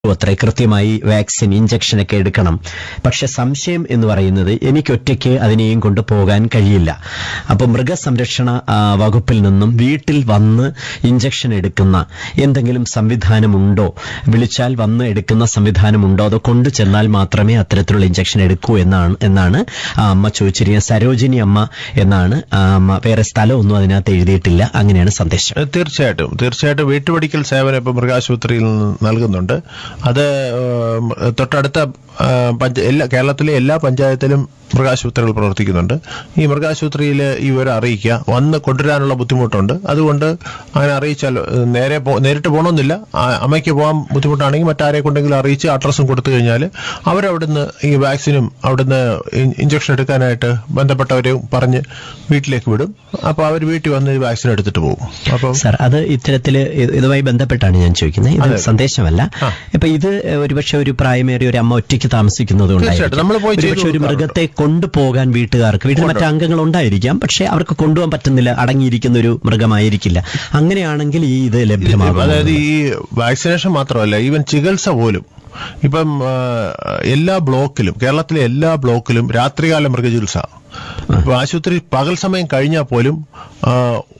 അത്രേ കൃത്യമായി വാക്സിൻ ഇഞ്ചക്ഷനൊക്കെ എടുക്കണം പക്ഷെ സംശയം എന്ന് പറയുന്നത് എനിക്ക് ഒറ്റയ്ക്ക് അതിനെയും കൊണ്ട് പോകാൻ കഴിയില്ല അപ്പൊ മൃഗസംരക്ഷണ ആ, വകുപ്പിൽ നിന്നും വീട്ടിൽ വന്ന് ഇഞ്ചക്ഷൻ എടുക്കുന്ന എന്തെങ്കിലും സംവിധാനമുണ്ടോ വിളിച്ചാൽ വന്ന് എടുക്കുന്ന സംവിധാനമുണ്ടോ അതോ കൊണ്ടു ചെന്നാൽ മാത്രമേ അത്തരത്തിലുള്ള ഇഞ്ചക്ഷൻ എടുക്കൂ എന്നാണ് എന്നാണ് ആ അമ്മ ചോദിച്ചിരിക്കുന്നത് സരോജിനി അമ്മ എന്നാണ് ആ അമ്മ വേറെ സ്ഥലമൊന്നും അതിനകത്ത് എഴുതിയിട്ടില്ല അങ്ങനെയാണ് സന്ദേശം ഏഹ് തീർച്ചയായിട്ടും തീർച്ചയായിട്ടും വീട്ടുപടിക്കൽ സേവനം ഇപ്പം മൃഗാശുപത്രിയിൽ നിന്ന് നൽകുന്നുണ്ട് അത് ഏഹ്, തൊട്ടടുത്ത ഏഹ്, പഞ്ച- എല്ലാ കേരളത്തിലെ എല്ലാ പഞ്ചായത്തിലും മൃഗാശുപത്രികൾ പ്രവർത്തിക്കുന്നുണ്ട് ഈ മൃഗാശുപത്രിയിൽ ഈ വിവരം അറിയിക്കുക വന്ന് കൊണ്ടുവരാനുള്ള ബുദ്ധിമുട്ടുണ്ട് അതുകൊണ്ട് അങ്ങനെ അറിയിച്ചാൽ ഏഹ്, നേരെ പോ- നേരിട്ട് പോകണമെന്നില്ല ആ, അമ്മയ്ക്ക് പോകാൻ ബുദ്ധിമുട്ടാണെങ്കിൽ മറ്റാരെ കൊണ്ടെങ്കിലും അറിയിച്ച് അഡ്രസ്സും കൊടുത്തു കഴിഞ്ഞാൽ അവരവിടുന്ന് ഈ വാക്സിനും അവിടുന്ന് ഇൻ- ഇഞ്ചക്ഷൻ എടുക്കാനായിട്ട് ബന്ധപ്പെട്ടവരെയും പറഞ്ഞ് വീട്ടിലേക്ക് വിടും അപ്പോൾ അവർ വീട്ടിൽ വന്ന് ഈ വാക്സിൻ എടുത്തിട്ട് പോകും അപ്പം സാർ അത് ഇത്തരത്തില് ഇത് ഇതുമായി ബന്ധപ്പെട്ടാണ് ഞാൻ ചോദിക്കുന്നത് ഇത് അതെ. സന്ദേശമല്ല ആ. ഇപ്പൊ ഇത് ഒരുപക്ഷെ ഒരു പ്രായമേറിയ ഒരു അമ്മ ഒറ്റയ്ക്ക് താമസിക്കുന്നത് തീർച്ചയായിട്ടും. നമ്മള് പോയി ചെയ്തു ഒരുപക്ഷെ ഒരു കൊടുക്കാറുണ്ട്. മൃഗത്തെ കൊണ്ടുപോകാൻ വീട്ടുകാർക്ക് വീട്ടിൽ മറ്റു അംഗങ്ങൾ ഉണ്ടായിരിക്കാം പക്ഷെ അവർക്ക് കൊണ്ടുപോകാൻ പറ്റുന്നില്ല അടങ്ങിയിരിക്കുന്ന ഒരു മൃഗമായിരിക്കില്ല അങ്ങനെയാണെങ്കിൽ ഈ ഇത് ലഭ്യമാകും അതായത് ഈ വാക്സിനേഷൻ മാത്രമല്ല ഈവൻ ചികിത്സ പോലും ഇപ്പം ആ, എല്ലാ ബ്ലോക്കിലും കേരളത്തിലെ എല്ലാ ബ്ലോക്കിലും രാത്രികാല മൃഗചികിത്സ ഇപ്പൊ ആശുപത്രി പകൽ സമയം കഴിഞ്ഞാൽ പോലും ആ,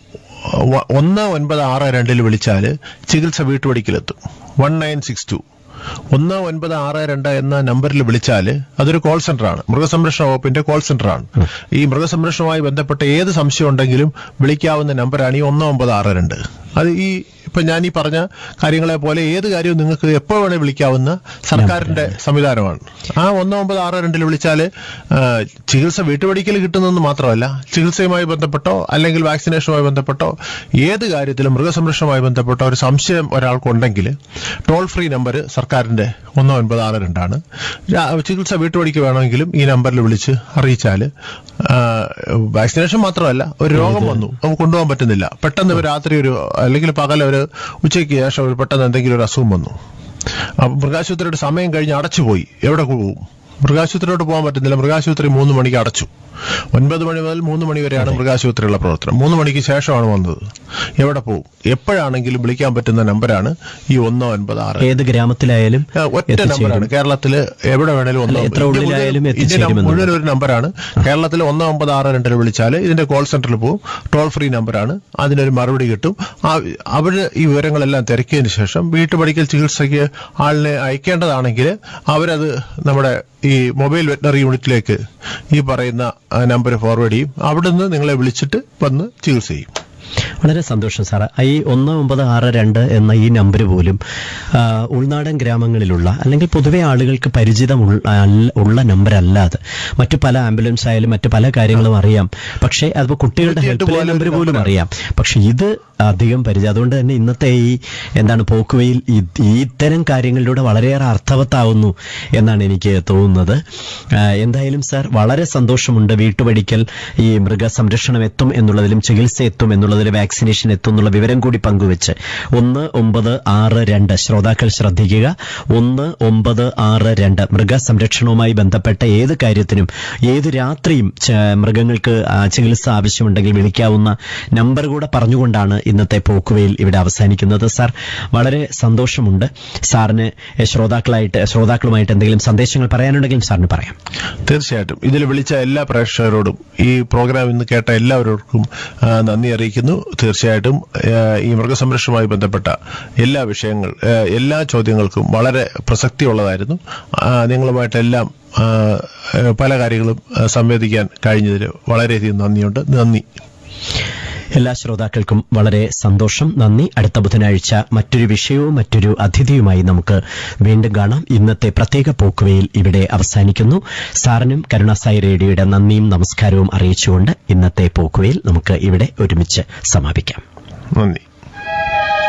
വ- ഒന്ന് ഒൻപത് ആറ് രണ്ടിൽ വിളിച്ചാൽ ചികിത്സ വീട്ടുപടിക്കലെത്തും വൺ നയൻ സിക്സ് ടു ഒന്ന് ഒൻപത് ആറ് രണ്ട് എന്ന നമ്പറിൽ വിളിച്ചാൽ അതൊരു കോൾ സെന്ററാണ് മൃഗസംരക്ഷണ വകുപ്പിന്റെ കോൾ സെന്ററാണ് ഈ മൃഗസംരക്ഷണവുമായി ബന്ധപ്പെട്ട ഏത് സംശയം ഉണ്ടെങ്കിലും വിളിക്കാവുന്ന നമ്പറാണ് ഈ ഒന്ന് ഒമ്പത് ആറ് രണ്ട് അത് ഈ ഇപ്പൊ ഞാൻ ഈ പറഞ്ഞ കാര്യങ്ങളെ പോലെ ഏത് കാര്യവും നിങ്ങൾക്ക് എപ്പോൾ വേണേൽ വിളിക്കാവുന്ന സർക്കാരിന്റെ സംവിധാനമാണ് ആ ഒന്ന് ഒമ്പത് ആറ് രണ്ടിൽ വിളിച്ചാൽ ചികിത്സ വീട്ടുപടിക്കൽ കിട്ടുന്നതെന്ന് മാത്രമല്ല ചികിത്സയുമായി ബന്ധപ്പെട്ടോ അല്ലെങ്കിൽ വാക്സിനേഷനുമായി ബന്ധപ്പെട്ടോ ഏത് കാര്യത്തിലും മൃഗസംരക്ഷണവുമായി ബന്ധപ്പെട്ട ഒരു സംശയം ഒരാൾക്കുണ്ടെങ്കിൽ ടോൾ ഫ്രീ നമ്പർ സർക്കാരിന്റെ ഒന്ന് ഒൻപത് ആറ് രണ്ടാണ് രാ- ചികിത്സ വീട്ടുപടിക്ക് വേണമെങ്കിലും ഈ നമ്പറിൽ വിളിച്ച് അറിയിച്ചാൽ വാക്സിനേഷൻ മാത്രമല്ല ഒരു രോഗം വന്നു നമുക്ക് കൊണ്ടുപോകാൻ പറ്റുന്നില്ല പെട്ടെന്ന് ഒരു രാത്രി ഒരു അല്ലെങ്കിൽ പകൽ ഒരു ഉച്ചയ്ക്ക് ശേഷം ഒരു പെട്ടെന്ന് എന്തെങ്കിലും ഒരു അസുഖം വന്നു അപ്പൊ മൃഗാശുപത്രിയുടെ സമയം കഴിഞ്ഞ് അടച്ചുപോയി എവിടെ പോകും മൃഗാശുപത്രിയോട്ട് പോകാൻ പറ്റുന്നില്ല മൃഗാശുപത്രി മൂന്ന് മണിക്ക് അടച്ചു ഒൻപത് മണി മുതൽ മൂന്ന് മണി വരെയാണ് മൃഗാശുപത്രിയുള്ള പ്രവർത്തനം മൂന്ന് മണിക്ക് ശേഷമാണ് വന്നത് എവിടെ പോകും എപ്പോഴാണെങ്കിലും വിളിക്കാൻ പറ്റുന്ന നമ്പറാണ് ഈ ഒന്ന് ഒൻപത് ആറ് ഏത് ഗ്രാമത്തിലായാലും ആ, ഒറ്റ എത്തിച്ചേരും. നമ്പറാണ് കേരളത്തില് എവിടെ വേണേലും ഒന്ന് അല്ല, എത്ര ഇന്ത്യ ഉള്ളിലായാലും മുഴുവൻ- ഇന്ത്യ എത്തിച്ചേരുമെന്നുള്ളത്. മുഴുവൻ ഒരു നമ്പറാണ് കേരളത്തിൽ ഒന്ന് ഒമ്പത് ആറ് രണ്ടിൽ വിളിച്ചാൽ ഇതിന്റെ കോൾ സെന്ററിൽ പോകും ടോൾ ഫ്രീ നമ്പറാണ് അതിനൊരു മറുപടി കിട്ടും ആ- അവര് ഈ വിവരങ്ങളെല്ലാം തിരക്കിയതിന് ശേഷം വീട്ടുപടിക്കൽ ചികിത്സയ്ക്ക് ആളിനെ അയക്കേണ്ടതാണെങ്കിൽ അവരത് നമ്മുടെ ഈ മൊബൈൽ വെറ്റനറി യൂണിറ്റിലേക്ക് ഈ പറയുന്ന നമ്പർ ഫോർവേഡ് ചെയ്യും അവിടുന്ന് നിങ്ങളെ വിളിച്ചിട്ട് വന്ന് ചികിത്സ ചെയ്യും വളരെ സന്തോഷം സാറ് ഈ ഒന്ന് ഒമ്പത് ആറ് രണ്ട് എന്ന ഈ നമ്പർ പോലും ആ, ഉൾനാടൻ ഗ്രാമങ്ങളിലുള്ള അല്ലെങ്കിൽ പൊതുവെ ആളുകൾക്ക് പരിചിതമുള്ള അല്ല- ഉള്ള നമ്പർ അല്ലാതെ മറ്റു പല ആംബുലൻസ് ആയാലും മറ്റു പല കാര്യങ്ങളും അറിയാം പക്ഷേ അതിപ്പോ കുട്ടികളുടെ നൂറ്റിയെട്ട് ഹെൽപ്പ് ലൈൻ പോലെ നമ്പർ ഒരു പോലും നമ്പറാണ്. അറിയാം പക്ഷെ ഇത് അധികം പരിചയം അതുകൊണ്ട് തന്നെ ഇന്നത്തെ ഈ എന്താണ് പോക്കുവയിൽ ഈ- ഈ ഇത്തരം കാര്യങ്ങളിലൂടെ വളരെയേറെ അർത്ഥവത്താവുന്നു എന്നാണ് എനിക്ക് തോന്നുന്നത് ആ, എന്തായാലും സാർ വളരെ സന്തോഷമുണ്ട് വീട്ടുപടിക്കൽ ഈ മൃഗസംരക്ഷണം എത്തും എന്നുള്ളതിലും ചികിത്സ എത്തും എന്നുള്ളതിലും വാക്സിനേഷൻ എത്തും എന്നുള്ള വിവരം കൂടി പങ്കുവെച്ച് ഒന്ന് ഒമ്പത് ആറ് രണ്ട് ശ്രോതാക്കൾ ശ്രദ്ധിക്കുക ഒന്ന് ഒമ്പത് ആറ് രണ്ട് മൃഗസംരക്ഷണവുമായി ബന്ധപ്പെട്ട ഏത് കാര്യത്തിനും ഏത് രാത്രിയും ച- മൃഗങ്ങൾക്ക് ആ, ചികിത്സ ആവശ്യമുണ്ടെങ്കിൽ വിളിക്കാവുന്ന നമ്പർ കൂടെ പറഞ്ഞുകൊണ്ടാണ് ഇന്നത്തെ പോക്കുവയിൽ ഇവിടെ അവസാനിക്കുന്നത് സാർ വളരെ സന്തോഷമുണ്ട് സാറിന് എ, ശ്രോതാക്കളായിട്ട് ശ്രോതാക്കളുമായിട്ട് എന്തെങ്കിലും സന്ദേശങ്ങൾ പറയാനുണ്ടെങ്കിൽ സാറിന് പറയാം തീർച്ചയായിട്ടും ഇതിൽ വിളിച്ച എല്ലാ പ്രേക്ഷകരോടും ഈ പ്രോഗ്രാം ഇന്ന് കേട്ട എല്ലാവർക്കും ആ, നന്ദി അറിയിക്കുന്നു തീർച്ചയായിട്ടും ആ, ഈ മൃഗസംരക്ഷണവുമായി ബന്ധപ്പെട്ട എല്ലാ വിഷയങ്ങൾ ആ, എല്ലാ ചോദ്യങ്ങൾക്കും വളരെ പ്രസക്തിയുള്ളതായിരുന്നു ആ, നിങ്ങളുമായിട്ടെല്ലാം ആ, പല കാര്യങ്ങളും ആ, സംവേദിക്കാൻ കഴിഞ്ഞതിൽ വളരെയധികം നന്ദിയുണ്ട് നന്ദി എല്ലാ ശ്രോതാക്കൾക്കും വളരെ സന്തോഷം നന്ദി അടുത്ത ബുധനാഴ്ച മറ്റൊരു വിഷയവും മറ്റൊരു അതിഥിയുമായി നമുക്ക് വീണ്ടും കാണാം ഇന്നത്തെ പ്രത്യേക പോക്കുവയിൽ ഇവിടെ അവസാനിക്കുന്നു സാറിനും കരുണാസായി റേഡിയോയുടെ നന്ദിയും നമസ്കാരവും അറിയിച്ചുകൊണ്ട് ഇന്നത്തെ പോക്കുവയിൽ നമുക്ക് ഇവിടെ ഒരുമിച്ച് സമാപിക്കാം നന്ദി